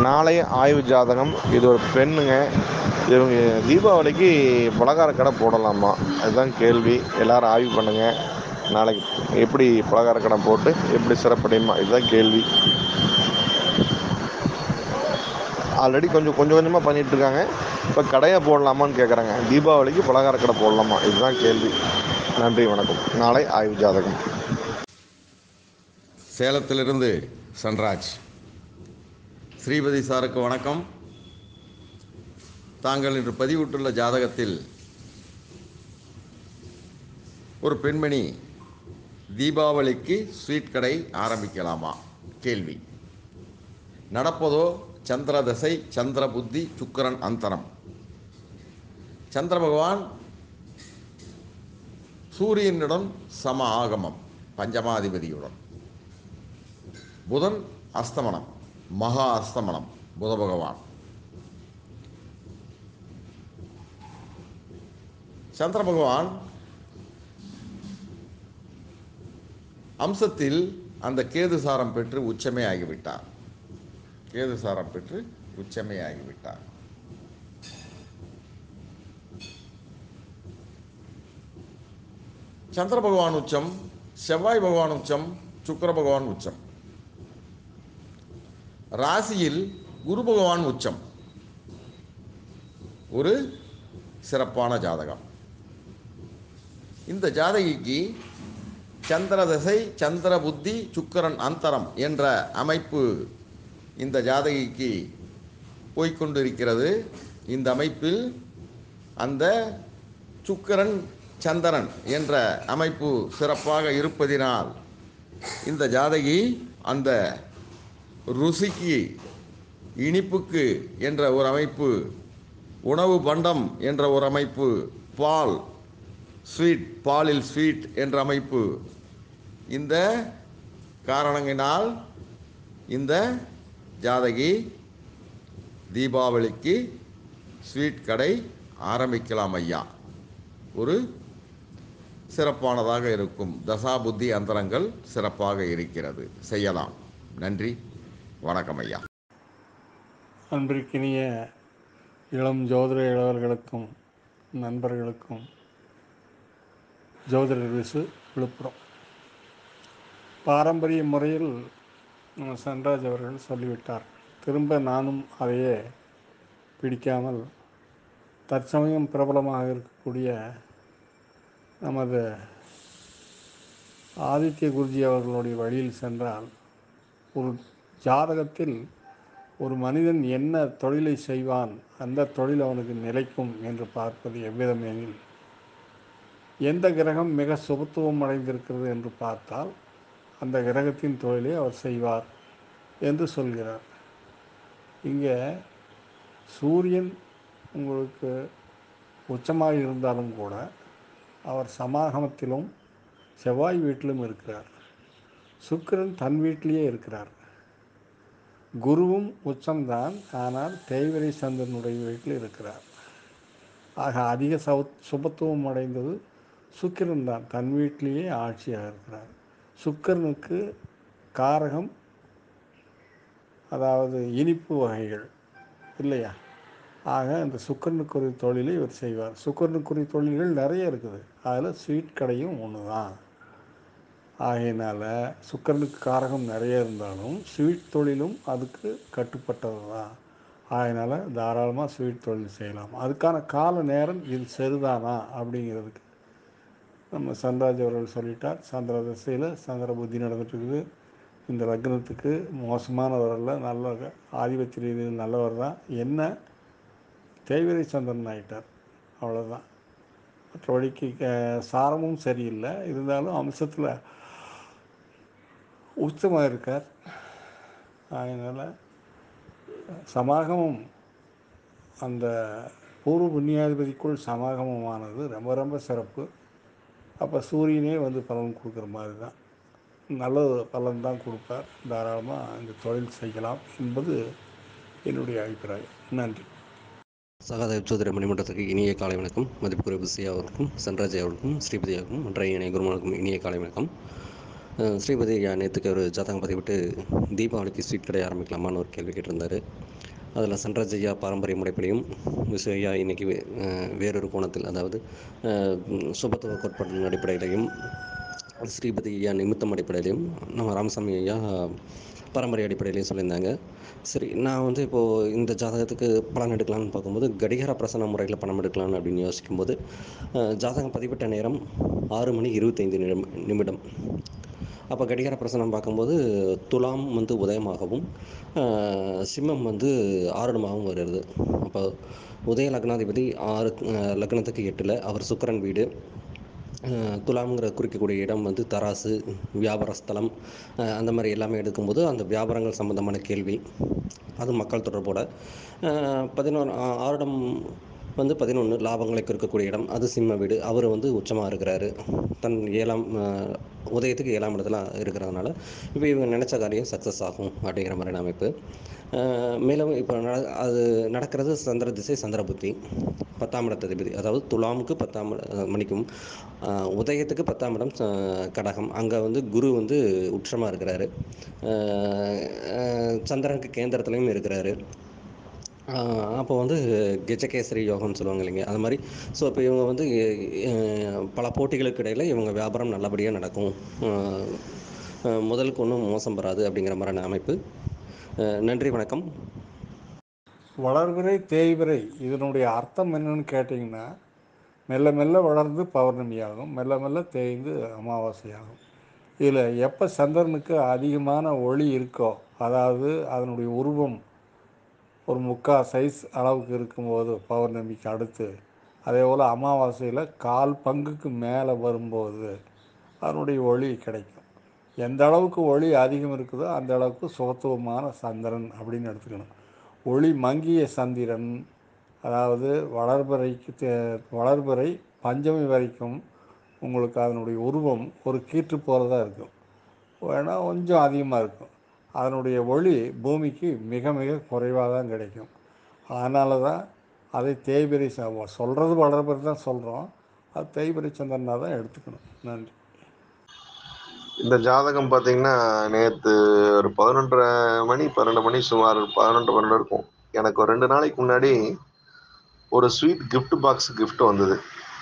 நாளை ஆய்வு ஜாதகம் இது ஒரு பெண்ணுங்க இவங்க தீபாவளிக்கு பலகார கடை போடலாமா அதுதான் கேள்வி எல்லோரும் ஆய்வு பண்ணுங்கள் நாளைக்கு எப்படி பலகார கடை போட்டு எப்படி சிறப்படையுமா இதுதான் கேள்வி ஆல்ரெடி கொஞ்சம் கொஞ்சம் கொஞ்சமாக பண்ணிகிட்ருக்காங்க இப்போ கடையை போடலாமான்னு கேட்குறாங்க தீபாவளிக்கு பலகார கடை போடலாமா இதுதான் கேள்வி நன்றி வணக்கம் நாளை ஆய்வு ஜாதகம் சேலத்திலிருந்து சன்ராஜ் ஸ்ரீபதி சாருக்கு வணக்கம் தாங்கள் இன்று பதிவிட்டுள்ள ஜாதகத்தில் ஒரு பெண்மணி தீபாவளிக்கு ஸ்வீட் கடை ஆரம்பிக்கலாமா கேள்வி நடப்பதோ சந்திர தசை சந்திர புத்தி சுக்கரன் அந்தரம் சந்திர பகவான் சூரியனுடன் சம ஆகமம் பஞ்சமாதிபதியுடன் புதன் அஸ்தமனம் மகா அஸ்தமனம் புத பகவான் சந்திர பகவான் அம்சத்தில் அந்த கேது சாரம் பெற்று உச்சமே ஆகிவிட்டார் கேது சாரம் பெற்று உச்சமே ஆகிவிட்டார் சந்திர பகவான் உச்சம் செவ்வாய் பகவான் உச்சம் சுக்கர பகவான் உச்சம் ராசியில் குரு பகவான் உச்சம் ஒரு சிறப்பான ஜாதகம் இந்த ஜாதகிக்கு சந்திர தசை சந்திர புத்தி சுக்கரன் அந்தரம் என்ற அமைப்பு இந்த ஜாதகிக்கு போய்கொண்டிருக்கிறது இந்த அமைப்பில் அந்த சுக்கரன் சந்திரன் என்ற அமைப்பு சிறப்பாக இருப்பதினால் இந்த ஜாதகி அந்த ருசிக்கு இனிப்புக்கு என்ற ஒரு அமைப்பு உணவு பண்டம் என்ற ஒரு அமைப்பு பால் ஸ்வீட் பாலில் ஸ்வீட் என்ற அமைப்பு இந்த காரணங்களினால் இந்த ஜாதகி தீபாவளிக்கு ஸ்வீட் கடை ஆரம்பிக்கலாம் ஐயா ஒரு சிறப்பானதாக இருக்கும் தசாபுத்தி அந்தரங்கள் சிறப்பாக இருக்கிறது செய்யலாம் நன்றி வணக்கம் ஐயா அன்பிற்கினிய இளம் ஜோதிட இளவர்களுக்கும் நண்பர்களுக்கும் ஜோதிடர் விசு விழுப்புரம் பாரம்பரிய முறையில் நம்ம சன்ராஜ் அவர்கள் சொல்லிவிட்டார் திரும்ப நானும் அதையே பிடிக்காமல் தற்சமயம் பிரபலமாக இருக்கக்கூடிய நமது ஆதித்ய குருஜி அவர்களுடைய வழியில் சென்றால் ஒரு ஜாதகத்தில் ஒரு மனிதன் என்ன தொழிலை செய்வான் அந்த தொழில் அவனுக்கு நிலைக்கும் என்று பார்ப்பது எவ்விதம் எனில் எந்த கிரகம் மிக சுபத்துவம் அடைந்திருக்கிறது என்று பார்த்தால் அந்த கிரகத்தின் தொழிலை அவர் செய்வார் என்று சொல்கிறார் இங்கே சூரியன் உங்களுக்கு உச்சமாக இருந்தாலும் கூட அவர் சமாகமத்திலும் செவ்வாய் வீட்டிலும் இருக்கிறார் சுக்கிரன் தன் வீட்டிலேயே இருக்கிறார் குருவும் உச்சம்தான் ஆனால் தேய்வரை சந்திரனுடைய வீட்டில் இருக்கிறார் ஆக அதிக சௌ சுபத்துவம் அடைந்தது சுக்கிரன் தான் தன் வீட்டிலேயே ஆட்சியாக இருக்கிறார் சுக்கிரனுக்கு காரகம் அதாவது இனிப்பு வகைகள் இல்லையா ஆக இந்த சுக்கரனுக்குரிய தொழிலை இவர் செய்வார் சுக்கரனுக்குரிய தொழில்கள் நிறைய இருக்குது அதில் ஸ்வீட் கடையும் ஒன்று தான் ஆகையினால் சுக்கரனுக்கு காரகம் நிறைய இருந்தாலும் ஸ்வீட் தொழிலும் அதுக்கு கட்டுப்பட்டது தான் அதனால் தாராளமாக ஸ்வீட் தொழில் செய்யலாம் அதுக்கான கால நேரம் இது சரிதானா அப்படிங்கிறதுக்கு நம்ம சந்திராஜ் அவர்கள் சொல்லிட்டார் சந்திர திசையில் சந்திர புத்தி நடந்துட்டுருக்குது இந்த லக்னத்துக்கு மோசமானவர் அல்ல நல்ல ஆதிபத்திய ரீதியில் நல்லவர் தான் என்ன தேய்விரை சந்திரன் ஆகிட்டார் அவ்வளோதான் மற்றபடிக்கு க- சாரமும் சரியில்லை இருந்தாலும் அம்சத்தில் உச்சமாக இருக்கார் அதனால் சமாகமம் அந்த பூர்வ புண்ணியாதிபதிக்குள் சமாகமமானது ரொம்ப ரொம்ப சிறப்பு அப்போ சூரியனே வந்து பலன் கொடுக்குற மாதிரி தான் நல்ல பலன் தான் கொடுப்பார் தாராளமாக இந்த தொழில் செய்யலாம் என்பது என்னுடைய அபிப்பிராயம் நன்றி சகாதேவ் ஜோதிட மணிமன்றத்துக்கு இனிய காலை வணக்கம் மதிப்புக்குரிய பிசி அவர்களுக்கும் சன்ராஜ் அவர்களுக்கும் ஸ்ரீபதி அவர்களுக்கும் மற்ற இணைய குருமானுக்கும் இனிய காலை வணக்கம் அஹ் ஸ்ரீபதி ஐயா நேற்றுக்கு ஒரு ஜாதகம் பதிவிட்டு தீபாவளிக்கு ஸ்வீட் கடை ஆரம்பிக்கலாமான்னு ஒரு கேள்வி கேட்டிருந்தாரு அதில் சன்ராஜ் ஐயா பாரம்பரிய முறைப்படியும் விசு ஐயா இன்னைக்கு வே- அஹ் வேறொரு கோணத்தில் அதாவது அஹ், சுபத்துவ கோட்பாட்டின் அடிப்படையிலையும் ஸ்ரீபதி ஐயா நிமித்தம் அடிப்படையிலையும் நம்ம ராமசாமி ஐயா பாரம்பரிய அடிப்படையிலையும் சொல்லியிருந்தாங்க சரி நான் வந்து இப்போது இந்த ஜாதகத்துக்கு பலன் எடுக்கலாம்னு பார்க்கும்போது கடிகார பிரசன முறையில் பணம் எடுக்கலாம்னு அப்படின்னு யோசிக்கும்போது அஹ், ஜாதகம் பதிவிட்ட நேரம் ஆறு மணி இருபத்தைந்து நிமிடம் நிமிடம் அப்போ கடிகார பிரசனம் பார்க்கும்போது துலாம் வந்து உதயமாகவும் அஹ், சிம்மம் வந்து ஆருடமாகவும் வருது அப்போ உதய லக்னாதிபதி ஆறு அஹ், லக்னத்துக்கு எட்டில் அவர் சுக்கிரன் வீடு அஹ், துலாம்ங்கிற குறிக்கக்கூடிய இடம் வந்து தராசு வியாபார ஸ்தலம் அஹ், அந்த மாதிரி எல்லாமே எடுக்கும்போது அந்த வியாபாரங்கள் சம்மந்தமான கேள்வி அது மக்கள் தொடர்போட அஹ், பதினோரு ஆ- ஆருடம் வந்து பதினொன்று லாபங்களை இருக்கக்கூடிய இடம் அது சிம்ம வீடு அவர் வந்து உச்சமாக இருக்கிறாரு தன் ஏழாம் அஹ், உதயத்துக்கு ஏழாம் இடத்துல இருக்கிறதுனால இப்போ இவங்க நினச்ச காரியம் சக்ஸஸ் ஆகும் அப்படிங்கிற மாதிரியான அமைப்பு அஹ், மேலும் இப்போ நட அது நடக்கிறது சந்திர திசை சந்திர புத்தி பத்தாம் இடத்த அதிபதி அதாவது துலாமுக்கு பத்தாம் இட- அஹ், மணிக்கும் அஹ், உதயத்துக்கு பத்தாம் இடம் அஹ், கடகம் அங்கே வந்து குரு வந்து உச்சமாக இருக்கிறாரு அஹ், அஹ், சந்திரனுக்கு கேந்திரத்துலையும் இருக்கிறாரு ஆஹ் அப்போ வந்து கெஜகேசரி யோகம்னு சொல்லுவாங்க இல்லைங்க அது மாதிரி ஸோ இப்போ இவங்க வந்து அஹ், பல போட்டிகளுக்கு இடையில் இவங்க வியாபாரம் நல்லபடியாக நடக்கும் ஆஹ் அஹ் முதலுக்கு ஒன்றும் மோசம் வராது அப்படிங்கிற மாதிரியான அமைப்பு அஹ் நன்றி வணக்கம் வளர்விரை தேய்விரை இதனுடைய அர்த்தம் என்னன்னு கேட்டிங்கன்னா மெல்ல மெல்ல வளர்ந்து பௌர்ணமியாகும் மெல்ல மெல்ல தேய்ந்து அமாவாசையாகும் இதில் எப்போ சந்திரனுக்கு அதிகமான ஒளி இருக்கோ அதாவது அதனுடைய உருவம் ஒரு முக்கா சைஸ் அளவுக்கு இருக்கும்போது பௌர்ணமிக்கு அடுத்து அதே போல் அமாவாசையில் கால் பங்குக்கு மேலே வரும்போது அதனுடைய ஒளி கிடைக்கும் எந்த அளவுக்கு ஒளி அதிகம் இருக்குதோ அந்த அளவுக்கு சுகத்துவமான சந்திரன் அப்படின்னு எடுத்துக்கணும் ஒளி மங்கிய சந்திரன் அதாவது வளர்பிறைக்கு தே- வளர்பிறை பஞ்சமி வரைக்கும் உங்களுக்கு அதனுடைய உருவம் ஒரு கீற்று போகிறதா இருக்கும் வேணா கொஞ்சம் அதிகமாக இருக்கும் அதனுடைய ஒளி பூமிக்கு மிக மிக குறைவாக தான் கிடைக்கும் அதனால தான் அதை தேய்பிரை சொல்கிறது வளர்பிறை தான் சொல்கிறோம் அது தேய்பிரை சந்திரனாக தான் எடுத்துக்கணும் நன்றி இந்த ஜாதகம் பார்த்தீங்கன்னா நேற்று ஒரு பதினொன்றரை மணி பன்னெண்டு மணி சுமார் பதினொன்று பன்னெண்டு இருக்கும் எனக்கு ஒரு ரெண்டு நாளைக்கு முன்னாடி ஒரு ஸ்வீட் gift பாக்ஸ் gift வந்தது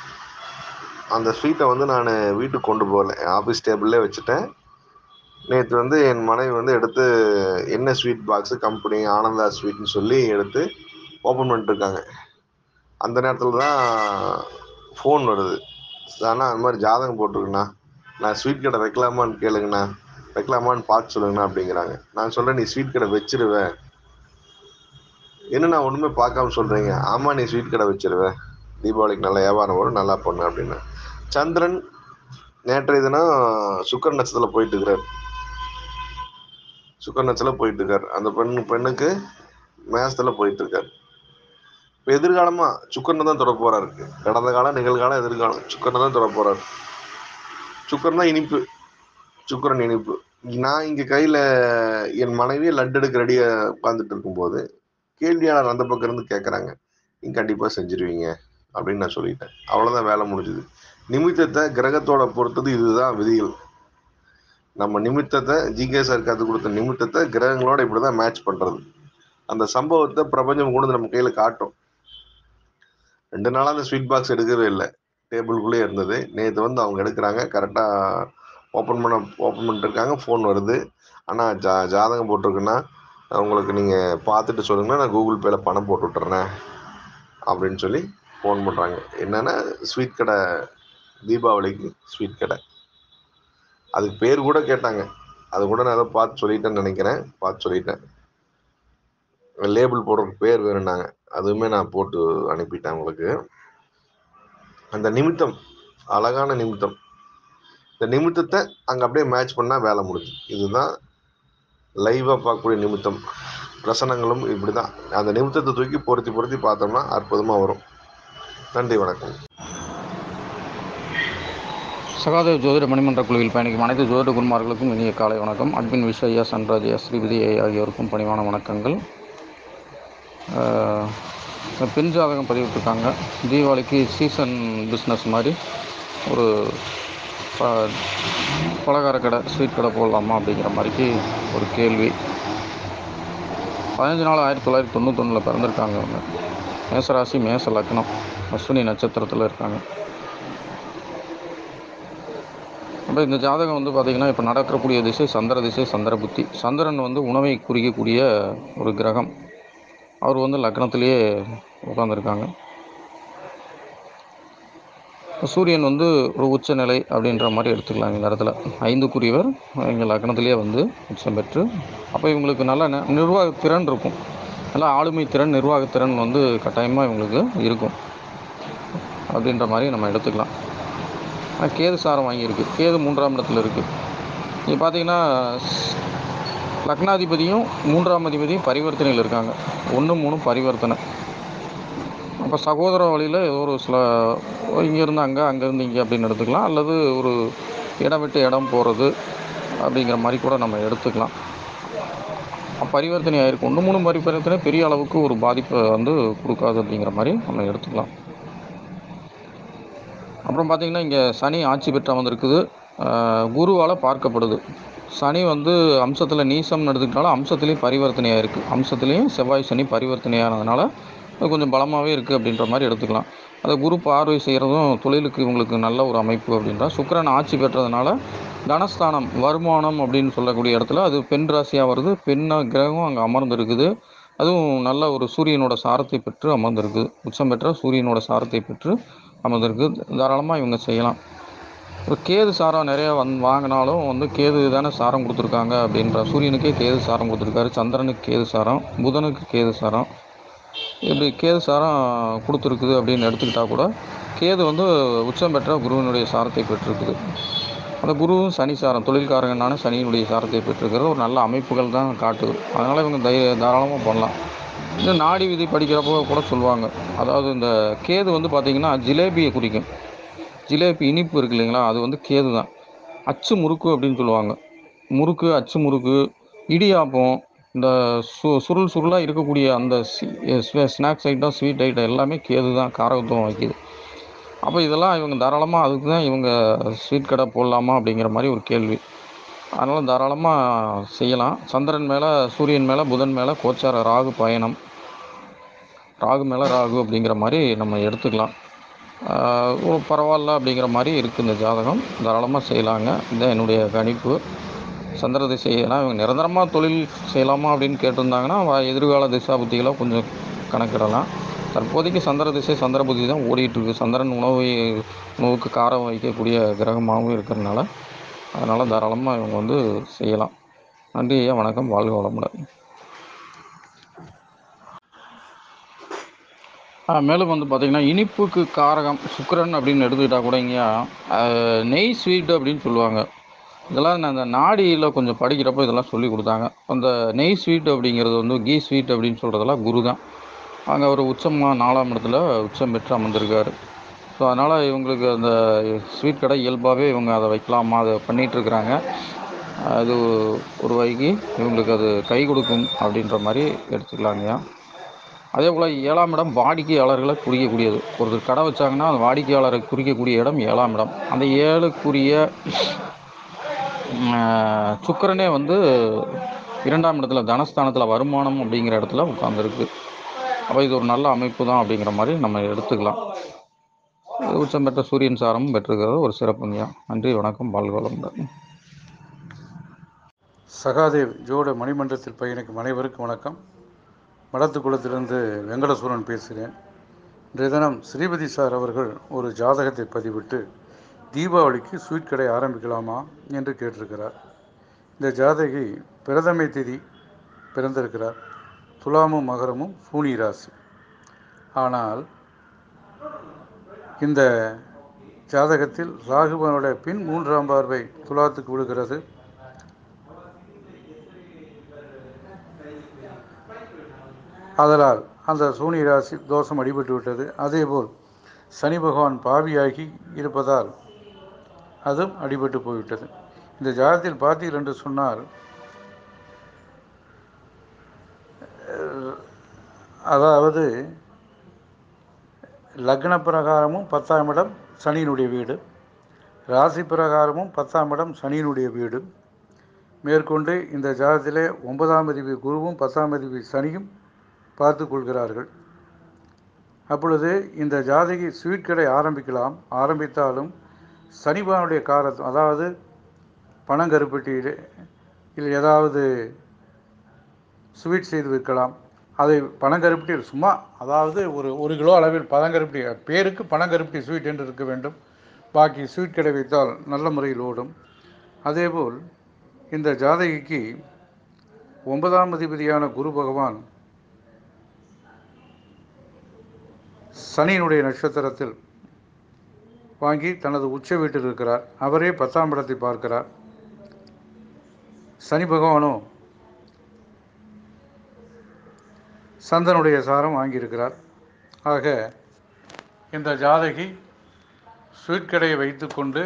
அந்த ஸ்வீட்டை வந்து நான் வீட்டுக்கு கொண்டு போகல ஆஃபீஸ் டேபிள்லே வச்சுட்டேன் நேற்று வந்து என் மனைவி வந்து எடுத்து என்ன ஸ்வீட் பாக்ஸு கம்பெனி ஆனந்தா ஸ்வீட்னு சொல்லி எடுத்து ஓப்பன் பண்ணிட்டுருக்காங்க அந்த நேரத்தில் தான் ஃபோன் வருது ஆனால் அந்த மாதிரி ஜாதகம் போட்டிருக்குண்ணா நான் ஸ்வீட் கடை வைக்கலாமான்னு கேளுங்கண்ணா வைக்கலாமான்னு பார்த்து சொல்லுங்கண்ணா அப்படிங்கிறாங்க நான் சொல்கிறேன் நீ ஸ்வீட் கடை வச்சிருவேன் என்ன நான் ஒன்றுமே பார்க்காம சொல்கிறீங்க ஆமாம் நீ ஸ்வீட் கடை வச்சிருவேன் தீபாவளிக்கு நல்ல வியாபாரம் வரும் நல்லா பண்ணு அப்படின்னு சந்திரன் நேற்றைய தினம் சுக்கர நட்சத்திரத்தில் போயிட்டு இருக்கிறார் சுக்கர நட்சத்திரத்தில் போயிட்டு இருக்கார் அந்த பெண்ணு பெண்ணுக்கு மேசத்தில் போயிட்டு இருக்கார் இப்போ எதிர்காலமாக சுக்கரனை தான் தொட போறாரு கடந்த காலம் நிகழ்காலம் எதிர்காலம் சுக்கரனை தான் தொட போறாரு சுக்கரன் தான் இனிப்பு சுக்கரன் இனிப்பு நான் இங்கே கையில் என் மனைவி லட்டு எடுக்க ரெடியாக உட்காந்துட்டு இருக்கும்போது கேள்வியாளர் அந்த பக்கம் இருந்து கேட்குறாங்க நீங்கள் கண்டிப்பாக செஞ்சிருவீங்க அப்படின்னு நான் சொல்லிட்டேன் அவ்வளோதான் வேலை முடிஞ்சுது நிமித்தத்தை கிரகத்தோட பொறுத்தது இதுதான் விதிகள் நம்ம நிமித்தத்தை ஜிகே சார் கற்றுக் கொடுத்த நிமித்தத்தை கிரகங்களோட இப்படி தான் மேட்ச் பண்ணுறது அந்த சம்பவத்தை பிரபஞ்சம் கொண்டு வந்து நம்ம கையில் காட்டும் ரெண்டு நாளாக அந்த ஸ்வீட் பாக்ஸ் எடுக்கவே இல்லை டேபிள்குள்ளேயே இருந்தது நேற்று வந்து அவங்க எடுக்கிறாங்க கரெக்டாக ஓப்பன் பண்ண ஓப்பன் பண்ணிட்டுருக்காங்க ஃபோன் வருது ஆனால் ஜா ஜாதகம் போட்டிருக்குன்னா உங்களுக்கு நீங்கள் பார்த்துட்டு சொல்லுங்கன்னா நான் கூகுள் பேயில் பணம் போட்டு விட்டுறேன் அப்படின்னு சொல்லி ஃபோன் பண்ணுறாங்க என்னென்னா ஸ்வீட் கடை தீபாவளிக்கு ஸ்வீட் கடை அதுக்கு பேர் கூட கேட்டாங்க அது கூட நான் ஏதோ பார்த்து சொல்லிட்டேன்னு நினைக்கிறேன் பார்த்து சொல்லிட்டேன் லேபிள் போடுறதுக்கு பேர் வேணும்னாங்க அதுவுமே நான் போட்டு அனுப்பிட்டேன் உங்களுக்கு அந்த நிமித்தம் அழகான நிமித்தம் இந்த நிமித்தத்தை அங்கே அப்படியே மேட்ச் பண்ணால் வேலை முடிஞ்சு இதுதான் லைவாக பார்க்கக்கூடிய நிமித்தம் ரசனங்களும் இப்படி தான் அந்த நிமித்தத்தை தூக்கி பொருத்தி பொருத்தி பார்த்தோம்னா அற்புதமாக வரும் நன்றி வணக்கம் சகாதேவ் ஜோதிட மணிமன்ற குழுவில் பயணிக்கும் அனைத்து ஜோதிட குருமார்களுக்கும் இனிய காலை வணக்கம் அட்மின் விஷயா சன்ராஜ் எஸ் ஸ்ரீபதி ஐ ஆகியோருக்கும் பணிவான வணக்கங்கள் ஆஹ், பெண் ஜாதகம் பதிவிட்டிருக்காங்க தீபாவளிக்கு சீசன் பிஸ்னஸ் மாதிரி ஒரு இப்போ பலகார கடை ஸ்வீட் கடை போடலாமா அப்படிங்கிற மாதிரிக்கு ஒரு கேள்வி பதினஞ்சு நாள் ஆயிரத்தி தொள்ளாயிரத்தி தொண்ணூத்தொன்னில் பிறந்திருக்காங்க அவங்க மேசராசி மேச லக்னம் அஸ்வினி நட்சத்திரத்தில் இருக்காங்க அப்போ இந்த ஜாதகம் வந்து பார்த்திங்கன்னா இப்போ நடக்கக்கூடிய திசை சந்திர திசை சந்திர புத்தி சந்திரன் வந்து உணவை குறிக்கக்கூடிய ஒரு கிரகம் அவர் வந்து லக்னத்திலேயே உட்காந்துருக்காங்க சூரியன் வந்து ஒரு உச்சநிலை அப்படின்ற மாதிரி எடுத்துக்கலாம் இந்த இடத்துல ஐந்துக்குரியவர் இங்கே லக்னத்திலேயே வந்து உச்சம் பெற்று அப்போ இவங்களுக்கு நல்ல ந- நிர்வாகத்திறன் இருக்கும் நல்ல ஆளுமை திறன் நிர்வாகத்திறன் வந்து கட்டாயமாக இவங்களுக்கு இருக்கும் அப்படின்ற மாதிரி நம்ம எடுத்துக்கலாம் ஆனால் கேது சாரம் வாங்கியிருக்கு கேது மூன்றாம் இடத்துல இருக்குது இது பார்த்தீங்கன்னா ஸ்- லக்னாதிபதியும் மூன்றாம் அதிபதியும் பரிவர்த்தனையில் இருக்காங்க ஒன்று மூணு பரிவர்த்தனை அப்போ சகோதர வழியில் ஏதோ ஒரு சில இங்கேருந்து அங்கே அங்கேருந்து இங்கே அப்படின்னு எடுத்துக்கலாம் அல்லது ஒரு இடம் விட்டு இடம் போகிறது அப்படிங்கிற மாதிரி கூட நம்ம எடுத்துக்கலாம் அப்ப பரிவர்த்தனை ஆயிருக்கு ஒன்று மூணு பரிவர்த்தனை பெரிய அளவுக்கு ஒரு பாதிப்பை வந்து கொடுக்காது அப்படிங்கிற மாதிரி நம்ம எடுத்துக்கலாம் அப்புறம் பார்த்திங்கன்னா இங்கே சனி ஆட்சி பெற்று அமர்ந்திருக்குது குருவால் பார்க்கப்படுது சனி வந்து அம்சத்தில் நீசம்னு எடுத்துக்கிட்டாலும் அம்சத்துலேயும் பரிவர்த்தனையாக இருக்குது அம்சத்துலேயும் செவ்வாய் சனி பரிவர்த்தனையானதுனால அது கொஞ்சம் பலமாகவே இருக்குது அப்படின்ற மாதிரி எடுத்துக்கலாம் அதை குரு பார்வை செய்கிறதும் தொழிலுக்கு இவங்களுக்கு நல்ல ஒரு அமைப்பு அப்படின்றா சுக்கிரன் ஆட்சி பெற்றதுனால தனஸ்தானம் வருமானம் அப்படின்னு சொல்லக்கூடிய இடத்துல அது பெண் ராசியாக வருது பெண் கிரகம் அங்கே அமர்ந்திருக்குது அதுவும் நல்ல ஒரு சூரியனோட சாரத்தை பெற்று அமர்ந்திருக்குது உச்சம் பெற்ற சூரியனோட சாரத்தை பெற்று அமர்ந்திருக்கு தாராளமாக இவங்க செய்யலாம் இப்போ கேது சாரம் நிறைய வந் வாங்கினாலும் வந்து கேது தானே சாரம் கொடுத்துருக்காங்க அப்படின்ற சூரியனுக்கே கேது சாரம் கொடுத்துருக்காரு சந்திரனுக்கு கேது சாரம் புதனுக்கு கேது சாரம் இப்படி கேது சாரம் கொடுத்துருக்குது அப்படின்னு எடுத்துக்கிட்டால் கூட கேது வந்து உச்சம் பெற்ற குருவினுடைய சாரத்தை பெற்றிருக்குது அந்த குருவும் சனி சாரம் தொழில்காரங்கனான சனியினுடைய சாரத்தை பெற்றிருக்கிறது ஒரு நல்ல அமைப்புகள் தான் காட்டுது அதனால் இவங்க தை தாராளமாக பண்ணலாம் இந்த நாடி விதி படிக்கிறப்போ கூட சொல்லுவாங்க அதாவது இந்த கேது வந்து பார்த்திங்கன்னா ஜிலேபியை குறிக்கும் ஜிலேபி இனிப்பு இருக்கு இல்லைங்களா அது வந்து கேது தான் அச்சு முறுக்கு அப்படின்னு சொல்லுவாங்க முறுக்கு அச்சு முறுக்கு இடியாப்பம் இந்த சு சுருள் சுருளாக இருக்கக்கூடிய அந்த ஸ்நாக்ஸ் ஐட்டம் ஸ்வீட் ஐட்டம் எல்லாமே கேது தான் காரகத்துவம் வைக்கிது அப்போ இதெல்லாம் இவங்க தாராளமாக அதுக்கு தான் இவங்க ஸ்வீட் கடை போடலாமா அப்படிங்கிற மாதிரி ஒரு கேள்வி அதனால் தாராளமாக செய்யலாம் சந்திரன் மேலே சூரியன் மேலே புதன் மேலே கோச்சார ராகு பயணம் ராகு மேலே ராகு அப்படிங்கிற மாதிரி நம்ம எடுத்துக்கலாம் ஆஹ் ஓ பரவாயில்ல அப்படிங்கிற மாதிரி இருக்குது இந்த ஜாதகம் தாராளமாக செய்யலாங்க இதுதான் என்னுடைய கணிப்பு சந்திர திசை ஏன்னா இவங்க நிரந்தரமாக தொழில் செய்யலாமா அப்படின்னு கேட்டிருந்தாங்கன்னா வ- எதிர்கால திசா புத்திகளை கொஞ்சம் கணக்கிடலாம் தற்போதைக்கு சந்திர திசை சந்திர புத்தி தான் ஓடிட்டு இருக்கு சந்திரன் உணவை உணவுக்கு காரம் வைக்கக்கூடிய கிரகமாகவும் இருக்கிறதுனால அதனால் தாராளமாக இவங்க வந்து செய்யலாம் நன்றி ஐயா வணக்கம் வாழ்க வளமுடன் ஆ, மேலும் வந்து பார்த்திங்கன்னா இனிப்புக்கு காரகம் சுக்கிரன் அப்படின்னு எடுத்துக்கிட்டால் கூட இங்கேயா நெய் ஸ்வீட் அப்படின்னு சொல்லுவாங்க இதெல்லாம் நான் அந்த நாடியில் கொஞ்சம் படிக்கிறப்போ இதெல்லாம் சொல்லி கொடுத்தாங்க அந்த நெய் ஸ்வீட் அப்படிங்கிறது வந்து கீ ஸ்வீட் அப்படின்னு சொல்கிறதெல்லாம் குரு தான் அங்கே அவர் உச்சமாக நாலாம் இடத்துல உச்சம் பெற்று அமர்ந்திருக்காரு ஸோ அதனால் இவங்களுக்கு அந்த ஸ்வீட் கடை இயல்பாகவே இவங்க அதை வைக்கலாமா அதை பண்ணிகிட்ருக்குறாங்க அது ஒரு வகைக்கு இவங்களுக்கு அது கை கொடுக்கும் அப்படின்ற மாதிரி எடுத்துக்கலாங்கய்யா அதே போல் ஏழாம் இடம் வாடிக்கையாளர்களை குறிக்கக்கூடியது ஒருத்தர் கடை வச்சாங்கன்னா அந்த வாடிக்கையாளரை குறிக்கக்கூடிய இடம் ஏழாம் இடம் அந்த ஏழுக்குரிய ம், சுக்கிரனே வந்து இரண்டாம் இடத்துல தனஸ்தானத்தில் வருமானம் அப்படிங்கிற இடத்துல உட்காந்துருக்கு அப்போ இது ஒரு நல்ல அமைப்பு தான் அப்படிங்கிற மாதிரி நம்ம எடுத்துக்கலாம் இது உச்சம் பெற்ற சூரியன் சாரமும் பெற்றிருக்கிறது ஒரு சிறப்புங்கய்யா நன்றி வணக்கம் வாழ்க வளமுடன் சகாதேவ் ஜோட மணிமண்டலத்தில் பயணிக்கும் அனைவருக்கும் வணக்கம் மடத்துக்குளத்திலிருந்து வெங்கடசூரன் பேசுகிறேன் இன்றைய தினம் ஸ்ரீபதி சார் அவர்கள் ஒரு ஜாதகத்தை பதிவிட்டு தீபாவளிக்கு ஸ்வீட் கடை ஆரம்பிக்கலாமா என்று கேட்டிருக்கிறார் இந்த ஜாதகி பிரதமை திதி பிறந்திருக்கிறார் துலாமும் மகரமும் சூனி ராசி ஆனால் இந்த ஜாதகத்தில் ராகுவனோட பின் மூன்றாம் பார்வை துலாத்துக்கு விழுகிறது ஆதலால் அந்த சூனி ராசி தோஷம் அடிபட்டு விட்டது அதேபோல் சனி பகவான் பாவியாகி இருப்பதால் அதுவும் அடிபட்டு போய்விட்டது இந்த ஜாதத்தில் பார்த்தீர்கள் என்று சொன்னால் அஹ், அதாவது லக்ன பிரகாரமும் பத்தாம் இடம் சனியினுடைய வீடு ராசி பிரகாரமும் பத்தாம் இடம் சனியினுடைய வீடு மேற்கொண்டு இந்த ஜாதத்திலே ஒன்பதாம் அதிபதி குருவும் பத்தாம் அதிபதி சனியும் பார்த்து கொள்கிறார்கள் அப்பொழுது இந்த ஜாதகி ஸ்வீட் கடை ஆரம்பிக்கலாம் ஆரம்பித்தாலும் சனிபானுடைய காரத்தம் அதாவது பணங்கருப்பட்டியில் இல்லை ஏதாவது ஸ்வீட் செய்து விற்கலாம் அதை பனங்கருப்பட்டி சும்மா அதாவது ஒரு ஒரு கிலோ அளவில் பனங்கருப்பட்டி பேருக்கு பனங்கருப்பட்டி ஸ்வீட் என்று இருக்க வேண்டும் பாக்கி ஸ்வீட் கடை வைத்தால் நல்ல முறையில் ஓடும் அதேபோல் இந்த ஜாதகிக்கு ஒன்பதாம் அதிபதியான குரு பகவான் சனியினுடைய நட்சத்திரத்தில் வாங்கி தனது உச்ச வீட்டில் இருக்கிறார் அவரே பத்தாம் இடத்தை பார்க்கிறார் சனி பகவானோ சந்தனுடைய சாரம் வாங்கியிருக்கிறார் ஆக இந்த ஜாதகி ஸ்வீட் கடையை வைத்துக்கொண்டு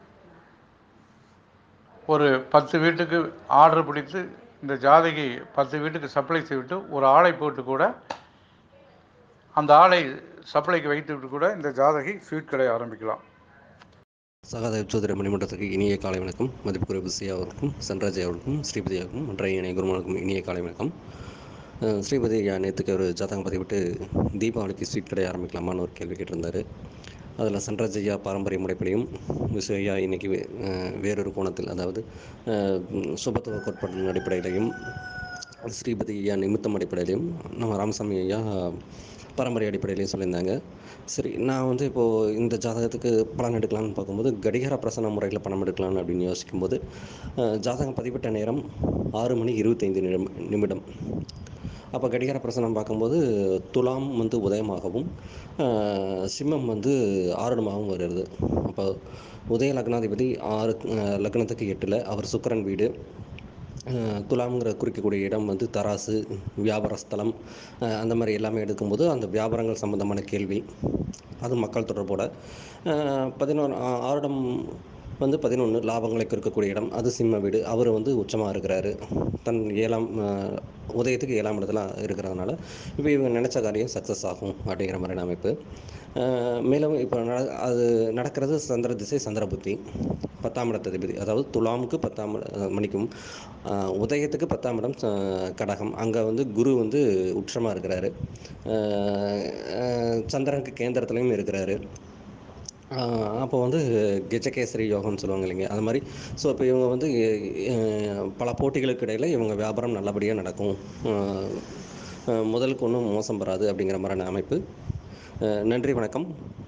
ஒரு பத்து வீட்டுக்கு ஆர்டர் பிடித்து இந்த ஜாதகி பத்து வீட்டுக்கு சப்ளை செய்துவிட்டு ஒரு ஆளை போட்டு கூட அந்த ஆளை சப்ளைக்கு வைத்துவிட்டு கூட இந்த ஜாதகி ஸ்வீட் கடை ஆரம்பிக்கலாம் சகாதேவ் சோதரி மணிமன்றத்துக்கு இனிய காலை வணக்கம் மதிப்புக்குரிய விசியா அவர்களுக்கும் சன்ராஜ் அவர்களுக்கும் ஸ்ரீபதி அவருக்கும் மற்ற இணைய குருமானுக்கும் இனிய காலை வணக்கம் அஹ் ஸ்ரீபதி ஐயா நேற்றுக்கு ஒரு ஜாதகம் பதிவிட்டு தீபாவளிக்கு ஸ்வீட் கடை ஆரம்பிக்கலாமான்னு ஒரு கேள்வி கேட்டிருந்தாரு அதில் சன்ராஜ் ஐயா பாரம்பரிய முறைப்படியும் விசு ஐயா இன்னைக்கு வே- அஹ் வேறொரு கோணத்தில் அதாவது அஹ் சுபத்துவ கோட்பாட்டின் அடிப்படையிலையும் ஸ்ரீபதி ஐயா நிமித்தம் அடிப்படையிலையும் நம்ம ராமசாமி ஐயா பாரம்பரிய அடிப்படையிலையும் சொல்லியிருந்தாங்க சரி நான் வந்து இப்போது இந்த ஜாதகத்துக்கு பலன் எடுக்கலாம்னு பார்க்கும்போது கடிகார பிரசன முறையில் பணம் எடுக்கலாம்னு அப்படின்னு யோசிக்கும்போது அஹ், ஜாதகம் பதிவிட்ட நேரம் ஆறு மணி இருபத்தைந்து நிமிடம் நிமிடம் அப்போ கடிகார பிரசனம் பார்க்கும்போது துலாம் வந்து உதயமாகவும் அஹ், சிம்மம் வந்து ஆருடமாகவும் வருது அப்போ உதய லக்னாதிபதி ஆறு அஹ், லக்னத்துக்கு எட்டில் அவர் சுக்கிரன் வீடு அஹ் துலாம்ங்கிற குறிக்கக்கூடிய இடம் வந்து தராசு வியாபார ஸ்தலம் அஹ் அந்த மாதிரி எல்லாமே எடுக்கும்போது அந்த வியாபாரங்கள் சம்மந்தமான கேள்வி அது மக்கள் தொடர்போட அஹ் பதினோரு ஆ- ஆறிடம் வந்து பதினொன்று லாபங்களை இருக்கக்கூடிய இடம் அது சிம்ம வீடு அவர் வந்து உச்சமாக இருக்கிறாரு தன் ஏழாம் அஹ், உதயத்துக்கு ஏழாம் இடத்துல இருக்கிறதுனால இப்போ இவங்க நினச்ச காரியம் சக்ஸஸ் ஆகும் அப்படிங்கிற மாதிரியான அமைப்பு அஹ் மேலும் இப்போ நட அது நடக்கிறது சந்திர திசை சந்திர புத்தி பத்தாம் இடத்ததிபதி அதாவது துலாமுக்கு பத்தாம் இட- அஹ் மணிக்கும் அஹ் உதயத்துக்கு பத்தாம் இடம் ச- கடகம் அங்கே வந்து குரு வந்து உச்சமாக இருக்கிறாரு அஹ் அஹ் சந்திரனுக்கு கேந்திரத்துலையும் இருக்கிறாரு ஆஹ் அப்போ வந்து கெஜகேசரி யோகம்னு சொல்லுவாங்க இல்லைங்க அது மாதிரி ஸோ இப்போ இவங்க வந்து அஹ் பல போட்டிகளுக்கு இடையில் இவங்க வியாபாரம் நல்லபடியாக நடக்கும் ஆஹ் ஆஹ் முதலுக்கு ஒன்றும் மோசம் வராது அப்படிங்கிற மாதிரியான அமைப்பு ஆஹ் நன்றி வணக்கம்